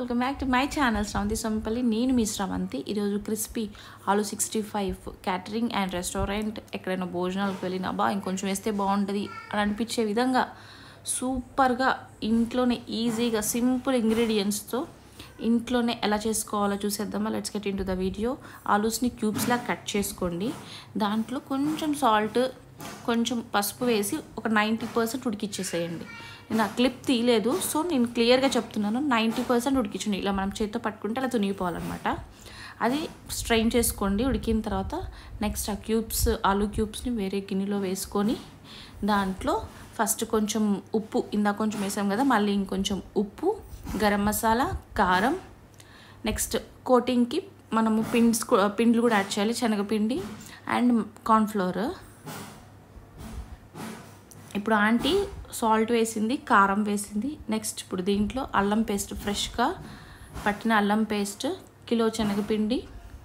welcome back to my channel Sravanthi Sompalli నేను మీ శ్రవంతి ఈరోజు crispy aloo sixty five catering and restaurant ఎక్కడైనా భోజనాలకు వెళ్ళినా బా ఇంకొంచెం వేస్తే బాగుంటుంది అని అనిపించే విధంగా సూపర్గా ఇంట్లోనే ఈజీగా సింపుల్ ఇంగ్రీడియంట్స్తో ఇంట్లోనే ఎలా చేసుకోవాలో చూసేద్దామా let's get into the video ఆలూస్ని క్యూబ్స్లా కట్ చేసుకోండి దాంట్లో కొంచెం సాల్ట్ కొంచెం పసుపు వేసి ఒక నైంటీ పర్సెంట్ ఉడికిచ్చేసేయండి నేను ఆ క్లిప్ తీయలేదు సో నేను క్లియర్గా చెప్తున్నాను నైంటీ పర్సెంట్ ఉడికించండి ఇలా మనం చేత్తో పట్టుకుంటే అలా తునిగిపోవాలన్నమాట అది స్ట్రెయిన్ చేసుకోండి ఉడికిన తర్వాత నెక్స్ట్ ఆ క్యూబ్స్ ఆలూ క్యూబ్స్ని వేరే గిన్నెలో వేసుకొని దాంట్లో ఫస్ట్ కొంచెం ఉప్పు ఇందాక కొంచెం వేసాం కదా మళ్ళీ ఇంకొంచెం ఉప్పు గరం మసాలా కారం నెక్స్ట్ కోటింగ్కి మనము పిండ్స్ పిండ్లు కూడా యాడ్ చేయాలి శనగపిండి అండ్ కార్న్ఫ్లోర్ ఇప్పుడు ఆంటీ సాల్ట్ వేసింది కారం వేసింది నెక్స్ట్ ఇప్పుడు దీంట్లో అల్లం పేస్ట్ ఫ్రెష్గా పట్టిన అల్లం పేస్ట్ కిలో శనగపిండి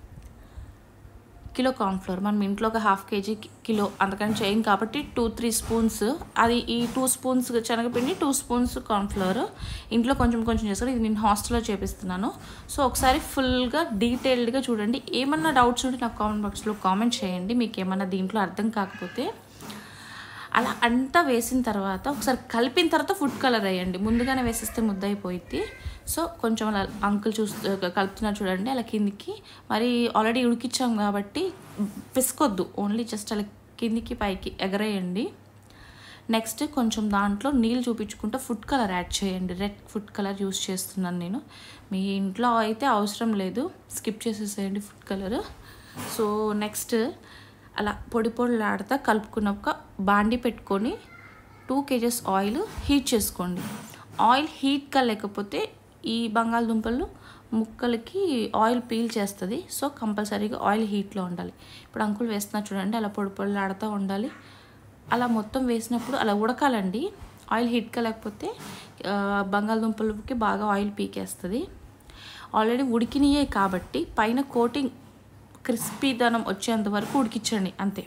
కిలో కార్న్ఫ్లోర్ మనం ఇంట్లో ఒక హాఫ్ కేజీ కిలో అంతకని చేయం కాబట్టి టూ త్రీ స్పూన్స్ అది ఈ టూ స్పూన్స్ శనగపిండి టూ స్పూన్స్ కార్న్ఫ్లోర్ ఇంట్లో కొంచెం కొంచెం చేసుకొని ఇది నేను హాస్టల్లో చేపిస్తున్నాను సో ఒకసారి ఫుల్గా డీటెయిల్డ్గా చూడండి ఏమన్నా డౌట్స్ ఉంటే నాకు కామెంట్ బాక్స్లో కామెంట్ చేయండి మీకు ఏమన్నా దీంట్లో అర్థం కాకపోతే అలా అంతా వేసిన తర్వాత ఒకసారి కలిపిన తర్వాత ఫుడ్ కలర్ వేయండి ముందుగానే వేసేస్తే ముద్ద అయిపోయింది సో కొంచెం అలా అంకుల్ చూస్తూ కలుపుతున్నారు చూడండి అలా కిందికి మరి ఆల్రెడీ ఉడికిచ్చాం కాబట్టి పిసుకొద్దు ఓన్లీ జస్ట్ అలా కిందికి పైకి ఎగరేయండి నెక్స్ట్ కొంచెం దాంట్లో నీళ్ళు చూపించుకుంటూ ఫుడ్ కలర్ యాడ్ చేయండి రెడ్ ఫుడ్ కలర్ యూస్ చేస్తున్నాను నేను మీ ఇంట్లో అయితే అవసరం లేదు స్కిప్ చేసేసేయండి ఫుడ్ కలర్ సో నెక్స్ట్ అలా పొడి పొడిలాడుతా కలుపుకున్నాక బాండి పెట్టుకొని టూ కేజెస్ ఆయిల్ హీట్ చేసుకోండి ఆయిల్ హీట్గా లేకపోతే ఈ బంగాళదుంపలు ముక్కలకి ఆయిల్ పీల్ చేస్తుంది సో కంపల్సరీగా ఆయిల్ హీట్లో ఉండాలి ఇప్పుడు అంకుల్ వేస్తున్నా చూడండి అలా పొడి పొడిలాడుతూ ఉండాలి అలా మొత్తం వేసినప్పుడు అలా ఉడకాలండి ఆయిల్ హీట్గా లేకపోతే బంగాళదుంపలకి బాగా ఆయిల్ పీకేస్తుంది ఆల్రెడీ ఉడికినాయే కాబట్టి పైన కోటింగ్ క్రిస్పీదనం వచ్చేంత వరకు ఉడికించండి అంతే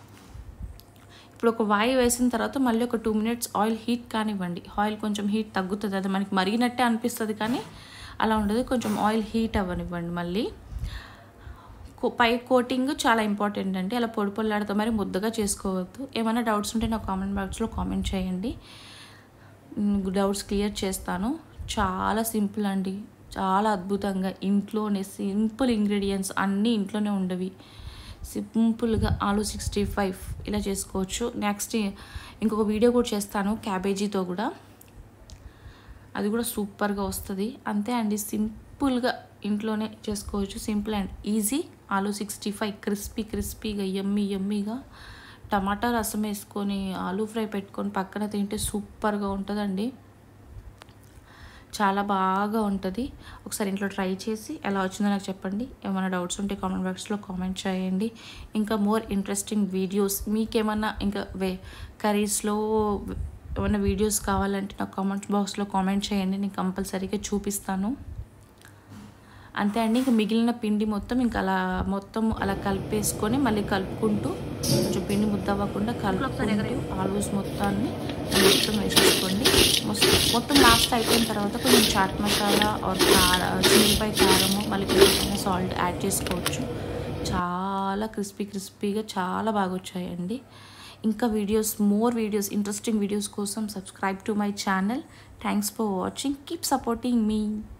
ఇప్పుడు ఒక వాయి వేసిన తర్వాత మళ్ళీ ఒక టూ మినిట్స్ ఆయిల్ హీట్ కానివ్వండి ఆయిల్ కొంచెం హీట్ తగ్గుతుంది అది మనకి మరిగినట్టే అనిపిస్తుంది కానీ అలా ఉండదు కొంచెం ఆయిల్ హీట్ అవ్వనివ్వండి మళ్ళీ పై కోటింగ్ చాలా ఇంపార్టెంట్ అండి అలా పొడి పొల్లాడుతూ మరి ముద్దగా చేసుకోవద్దు ఏమైనా డౌట్స్ ఉంటే నాకు కామెంట్ బాక్స్లో కామెంట్ చేయండి డౌట్స్ క్లియర్ చేస్తాను చాలా సింపుల్ అండి చాలా అద్భుతంగా ఇంట్లోనే సింపుల్ ఇంగ్రీడియంట్స్ అన్నీ ఇంట్లోనే ఉండవి సింపుల్గా ఆలు సిక్స్టీ ఫైవ్ ఇలా చేసుకోవచ్చు నెక్స్ట్ ఇంకొక వీడియో కూడా చేస్తాను క్యాబేజీతో కూడా అది కూడా సూపర్గా వస్తుంది అంతే అండి సింపుల్గా ఇంట్లోనే చేసుకోవచ్చు simple and easy aloo sixty five crispy క్రిస్పీగా ఎమ్మి ఎమ్మిగా టమాటా రసం వేసుకొని ఆలు ఫ్రై పెట్టుకొని పక్కన తింటే సూపర్గా ఉంటుందండి చాలా బాగా ఉంటుంది ఒకసారి ఇంట్లో ట్రై చేసి ఎలా వచ్చిందో నాకు చెప్పండి ఏమైనా డౌట్స్ ఉంటే కామెంట్ బాక్స్లో కామెంట్ చేయండి ఇంకా మోర్ ఇంట్రెస్టింగ్ వీడియోస్ మీకేమన్నా ఇంకా వే కర్రీస్లో ఏమైనా వీడియోస్ కావాలంటే నాకు కామెంట్ బాక్స్లో కామెంట్ చేయండి నేను కంపల్సరీగా చూపిస్తాను అంతే అండి ఇంకా మిగిలిన పిండి మొత్తం ఇంకా అలా మొత్తం అలా కలిపేసుకొని మళ్ళీ కలుపుకుంటూ కొంచెం పిండి ముద్ద అవ్వకుండా కలుపుకుంటూ ఆలూస్ మొత్తాన్ని మొత్తం వేసేసుకోండి మొత్తం లాస్ట్ అయిపోయిన తర్వాత కొంచెం చాట్ మసాలా ఆర్ కార చిల్లిపై కారము మళ్ళీ కొంచెం సాల్ట్ యాడ్ చేసుకోవచ్చు చాలా క్రిస్పీ క్రిస్పీగా చాలా బాగా వచ్చాయండి ఇంకా videos more videos interesting videos కోసం subscribe to my channel thanks for watching keep supporting me